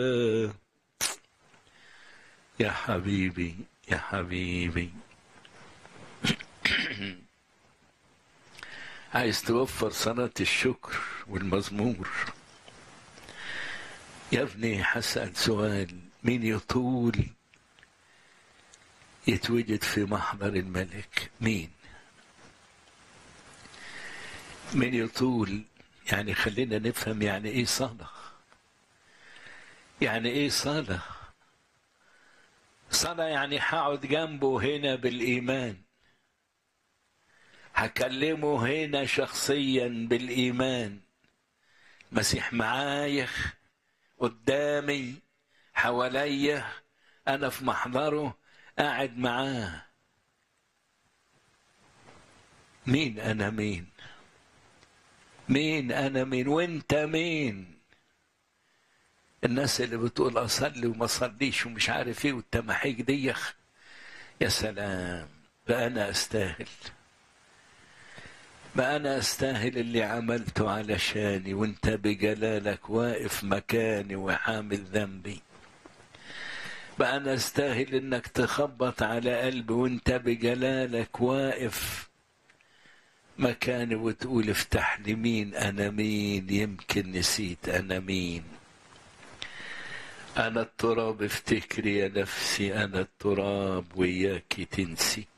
يا حبيبي يا حبيبي عايز توفر صلاة الشكر والمزمور يا ابني حسأل سؤال مين يطول يتوجد في محضر الملك مين مين يطول يعني خلينا نفهم يعني ايه صلاة يعني ايه صلاة صلاة يعني هقعد جنبه هنا بالإيمان هكلمه هنا شخصيا بالإيمان مسيح معايا قدامي حواليا أنا في محضره قاعد معاه مين أنا مين مين أنا مين وأنت مين الناس اللي بتقول أصلي وما أصليش ومش عارف إيه والتماحيك دي يا سلام بقى أنا أستاهل ما أنا أستاهل اللي عملته علشاني وأنت بجلالك واقف مكاني وحامل ذنبي بقى أنا أستاهل إنك تخبط على قلبي وأنت بجلالك واقف مكاني وتقول افتح لي مين أنا مين يمكن نسيت أنا مين أنا التراب افتكري يا نفسي أنا التراب وياك تنسي